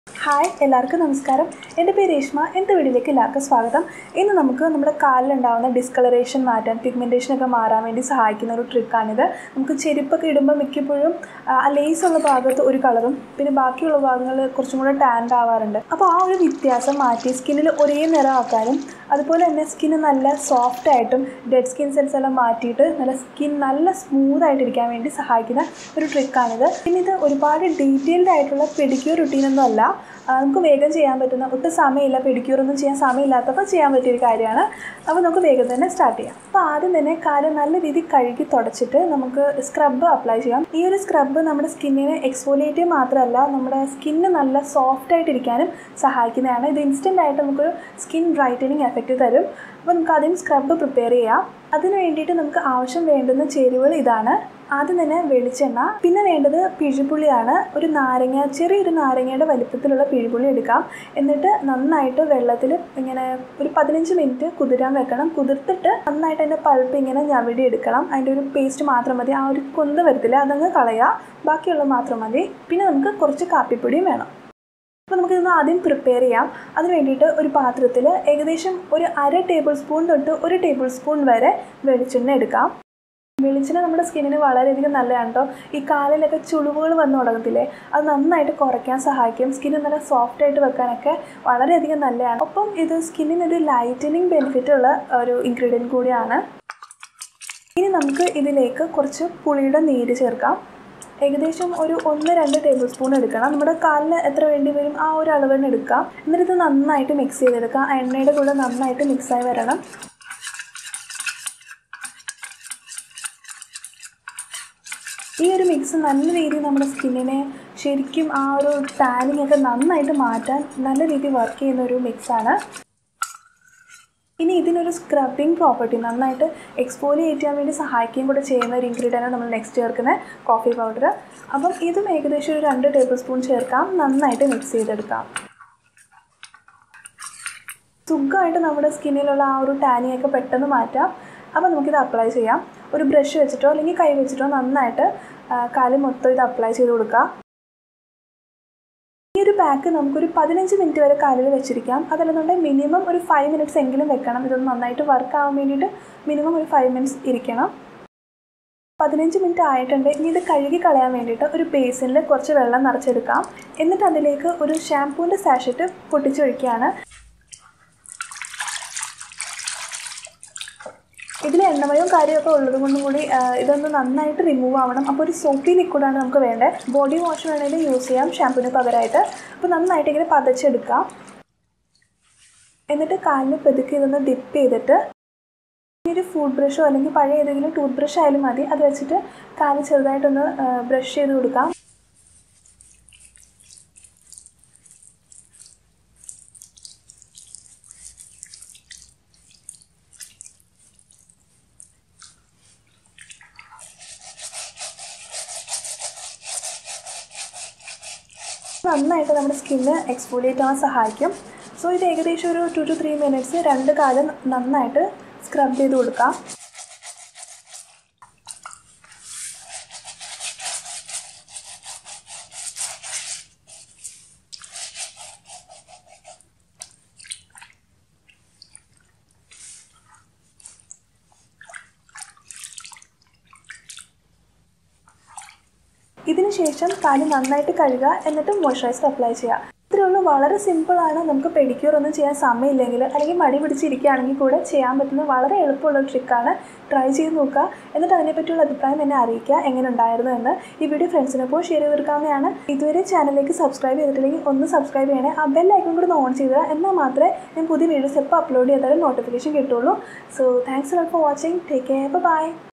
hi എല്ലാവർക്കും നമസ്കാരം എൻ്റെ പേര് രേഷ്മ എൻ്റെ വീഡിയോയിലേക്ക് എല്ലാവർക്കും സ്വാഗതം ഇന്ന് നമുക്ക് നമ്മുടെ കാലിലുണ്ടാകുന്ന ഡിസ്കളറേഷൻ മാറ്റാൻ പിഗ്മെൻറ്റേഷൻ ഒക്കെ മാറാൻ വേണ്ടി സഹായിക്കുന്ന ഒരു ട്രിക്കാണിത് നമുക്ക് ചെരുപ്പൊക്കെ ഇടുമ്പോൾ മിക്കപ്പോഴും ആ ലേസ് ഉള്ള ഭാഗത്ത് ഒരു കളറും പിന്നെ ബാക്കിയുള്ള ഭാഗങ്ങൾ കുറച്ചും കൂടെ ടാൻഡ് ആവാറുണ്ട് അപ്പോൾ ആ ഒരു വ്യത്യാസം മാറ്റി സ്കിന്നിൽ ഒരേ നിറമാക്കാനും അതുപോലെ തന്നെ സ്കിന്ന് നല്ല സോഫ്റ്റ് ആയിട്ടും ഡെഡ് സ്കിൻ സെൽസ് എല്ലാം മാറ്റിയിട്ട് നല്ല സ്കിൻ നല്ല സ്മൂത്ത് ആയിട്ടിരിക്കാൻ വേണ്ടി സഹായിക്കുന്ന ഒരു ട്രിക്കാണിത് പിന്നെ ഇത് ഒരുപാട് ഡീറ്റെയിൽഡ് ആയിട്ടുള്ള പെഡിക്യൂർ റുട്ടീനൊന്നും അല്ല ആ, നമുക്ക് വേഗം ചെയ്യാൻ പറ്റുന്ന ഒട്ടും സമയമില്ല പെഡിക്യൂർ ഒന്നും ചെയ്യാൻ സമയമില്ലാത്തപ്പോൾ ചെയ്യാൻ പറ്റിയ ഒരു കാര്യമാണ് അപ്പോൾ നമുക്ക് വേഗം തന്നെ സ്റ്റാർട്ട് ചെയ്യാം അപ്പോൾ ആദ്യം തന്നെ കാല് നല്ല രീതിയിൽ കഴുകി തുടച്ചിട്ട് നമുക്ക് സ്ക്രബ് അപ്ലൈ ചെയ്യാം ഈ ഒരു സ്ക്രബ് നമ്മുടെ സ്കിന്നിനെ എക്സ്ഫോലിയേറ്റ് മാത്രമല്ല നമ്മുടെ സ്കിന്ന് നല്ല സോഫ്റ്റ് ആയിട്ടിരിക്കാനും സഹായിക്കുന്നതാണ് ഇത് ഇൻസ്റ്റൻ്റ് ആയിട്ട് നമുക്കൊരു സ്കിൻ ബ്രൈറ്റനിങ് എഫക്റ്റ് തരും അപ്പോൾ നമുക്ക് ആദ്യം സ്ക്രബ് പ്രിപ്പയർ ചെയ്യാം അതിന് വേണ്ടിയിട്ട് നമുക്ക് ആവശ്യം വേണ്ടുന്ന ചേരുവകൾ ഇതാണ് ആദ്യം തന്നെ വെളിച്ചെണ്ണ പിന്നെ വേണ്ടത് പിഴിപുളിയാണ് ഒരു നാരങ്ങ ചെറിയൊരു നാരങ്ങയുടെ വലിപ്പത്തിലുള്ള പിഴിപുളി എടുക്കാം എന്നിട്ട് നന്നായിട്ട് വെള്ളത്തിൽ ഇങ്ങനെ ഒരു പതിനഞ്ച് മിനിറ്റ് കുതിരാൻ വെക്കണം കുതിർത്തിട്ട് നന്നായിട്ട് അതിൻ്റെ പൾപ്പ് ഇങ്ങനെ ഞവിടി എടുക്കണം അതിൻ്റെ ഒരു പേസ്റ്റ് മാത്രം മതി ആ ഒരു കൊന്ത് വരത്തില്ല അതങ്ങ് കളയുക ബാക്കിയുള്ളത് മാത്രം മതി പിന്നെ നമുക്ക് കുറച്ച് കാപ്പിപ്പൊടിയും വേണം അപ്പോൾ നമുക്കിതൊന്ന് ആദ്യം പ്രിപ്പയർ ചെയ്യാം അതിന് വേണ്ടിയിട്ട് ഒരു പാത്രത്തിൽ ഏകദേശം ഒരു അര ടേബിൾ സ്പൂൺ തൊട്ട് ഒരു ടേബിൾ സ്പൂൺ വരെ വെളിച്ചെണ്ണ എടുക്കാം വെളിച്ചെണ്ണ നമ്മുടെ സ്കിന്നിന് വളരെയധികം നല്ലതാണ് കേട്ടോ ഈ കാലിലൊക്കെ ചുളിവുകൾ വന്നു തുടങ്ങത്തില്ലേ അത് നന്നായിട്ട് കുറയ്ക്കാൻ സഹായിക്കും സ്കിന്ന് നല്ല സോഫ്റ്റ് ആയിട്ട് വെക്കാനൊക്കെ വളരെയധികം നല്ലതാണ് ഒപ്പം ഇത് സ്കിന്നിനൊരു ലൈറ്റനിങ് ബെനിഫിറ്റ് ഉള്ള ഒരു ഇൻഗ്രീഡിയൻറ്റ് കൂടിയാണ് ഇനി നമുക്ക് ഇതിലേക്ക് കുറച്ച് പുളിയുടെ നീര് ചേർക്കാം ഏകദേശം ഒരു ഒന്ന് രണ്ട് ടേബിൾ സ്പൂൺ എടുക്കണം നമ്മുടെ കാലിന് എത്ര വേണ്ടി വരും ആ ഒരു അളവിന് എടുക്കാം എന്നിട്ട് ഇത് നന്നായിട്ട് മിക്സ് ചെയ്തെടുക്കാം ആ എണ്ണയുടെ കൂടെ നന്നായിട്ട് മിക്സായി വരണം ഈ ഒരു മിക്സ് നല്ല രീതിയിൽ നമ്മുടെ സ്കിന്നിനെ ശരിക്കും ആ ഒരു ടാനിങ് ഒക്കെ നന്നായിട്ട് മാറ്റാൻ നല്ല രീതിയിൽ വർക്ക് ചെയ്യുന്ന ഒരു മിക്സാണ് ഇനി ഇതിനൊരു സ്ക്രബിങ് പ്രോപ്പർട്ടി നന്നായിട്ട് എക്സ്പോലിയേറ്റ് ചെയ്യാൻ വേണ്ടി സഹായിക്കുകയും കൂടെ ചെയ്യുന്ന ഒരു ഇൻഗ്രീഡിയൻ്റ് നമ്മൾ നെക്സ്റ്റ് ചേർക്കുന്ന കോഫി പൗഡർ അപ്പം ഇതും ഏകദേശം ഒരു രണ്ട് ടേബിൾ സ്പൂൺ ചേർക്കാം നന്നായിട്ട് മിക്സ് ചെയ്തെടുക്കാം സുഖമായിട്ട് നമ്മുടെ സ്കിന്നിലുള്ള ആ ഒരു ടാനിങ് ഒക്കെ പെട്ടെന്ന് മാറ്റാം അപ്പോൾ നമുക്കിത് അപ്ലൈ ചെയ്യാം ഒരു ബ്രഷ് വെച്ചിട്ടോ അല്ലെങ്കിൽ കൈ വെച്ചിട്ടോ നന്നായിട്ട് ആ, കാല് മൊത്തം ഇത് അപ്ലൈ ചെയ്ത് കൊടുക്കുക ഈ ഒരു പാക്ക് നമുക്കൊരു പതിനഞ്ച് മിനിറ്റ് വരെ കാലിൽ വെച്ചിരിക്കാം അതല്ലെന്നുണ്ടെങ്കിൽ മിനിമം ഒരു ഫൈവ് മിനിറ്റ്സ് എങ്കിലും വെക്കണം ഇതൊന്ന് നന്നായിട്ട് വർക്ക് ആവാൻ വേണ്ടിയിട്ട് മിനിമം ഒരു ഫൈവ് മിനിറ്റ്സ് ഇരിക്കണം പതിനഞ്ച് മിനിറ്റ് ആയിട്ടുണ്ട് ഇനി ഇത് കഴുകി കളയാൻ വേണ്ടിയിട്ട് ഒരു ബേസിനിൽ കുറച്ച് വെള്ളം നിറച്ചെടുക്കാം എന്നിട്ട് അതിലേക്ക് ഒരു ഷാമ്പൂവിൻ്റെ സാഷറ്റ് പൊട്ടിച്ചൊഴിക്കുകയാണ് ഇതിൽ എണ്ണമയവും കാര്യമൊക്കെ ഉള്ളത് കൊണ്ടും കൂടി ആ, ഇതൊന്ന് നന്നായിട്ട് റിമൂവ് ആവണം അപ്പോൾ ഒരു സോപ്പി ലിക്വിഡാണ് നമുക്ക് വേണ്ടത് ബോഡി വാഷ് വേണമെങ്കിൽ യൂസ് ചെയ്യാം ഷാമ്പൂവിന് പകരമായിട്ട് അപ്പോൾ നന്നായിട്ട് ഇങ്ങനെ പതച്ചെടുക്കാം എന്നിട്ട് കാലിൽ പെതുക്കി ഇതൊന്ന് ഡിപ്പ് ചെയ്തിട്ട് ഇനി ഒരു ഫുഡ് ബ്രഷോ അല്ലെങ്കിൽ പഴയ ഏതെങ്കിലും ടൂത്ത് ബ്രഷ് ആയാലും മതി അത് വെച്ചിട്ട് കാല് ചെറുതായിട്ടൊന്ന് ബ്രഷ് ചെയ്ത് കൊടുക്കാം നന്നായിട്ട് നമ്മുടെ സ്കിന്ന് എക്സ്ഫോളിയേറ്റ് ആവാൻ സഹായിക്കും സോ ഇത് ഏകദേശം ഒരു ടു ടു ത്രീ മിനിറ്റ്സ് രണ്ട് കാലം നന്നായിട്ട് സ്ക്രബ് ചെയ്ത് കൊടുക്കാം ഇതിന് ശേഷം കാല് നന്നായിട്ട് കഴുകുക എന്നിട്ട് മോയ്സ്ചറൈസർ അപ്ലൈ ചെയ്യുക ഇത്രയേ ഉള്ളൂ വളരെ സിമ്പിളാണ് നമുക്ക് പെഡിക്യൂർ ഒന്നും ചെയ്യാൻ സമയമില്ലെങ്കിൽ അല്ലെങ്കിൽ മടി പിടിച്ചിരിക്കുകയാണെങ്കിൽ കൂടെ ചെയ്യാൻ പറ്റുന്ന വളരെ എളുപ്പമുള്ള ഒരു ട്രിക്കാണ് ട്രൈ ചെയ്ത് നോക്കുക എന്നിട്ട് അതിനെപ്പറ്റിയുള്ള അഭിപ്രായം എന്നെ അറിയിക്കുക എങ്ങനെ ഉണ്ടായിരുന്നു എന്ന് ഈ വീഡിയോ ഫ്രണ്ട്സിനൊപ്പം ഷെയർ ചെയ്ത് കൊടുക്കാവുന്നതാണ് ഇതുവരെ ചാനലിലേക്ക് സബ്സ്ക്രൈബ് ചെയ്തിട്ടില്ലെങ്കിൽ ഒന്ന് സബ്സ്ക്രൈബ് ചെയ്യണേ ആ ബെൽ ഐക്കൺ കൂടി ഒന്ന് ഓൺ ചെയ്തുക എന്നാൽ മാത്രമേ ഞാൻ പുതിയ വീഡിയോസ് എപ്പോൾ അപ്ലോഡ് ചെയ്താലും നോട്ടിഫിക്കേഷൻ കിട്ടുള്ളൂ so thanks for watching take care by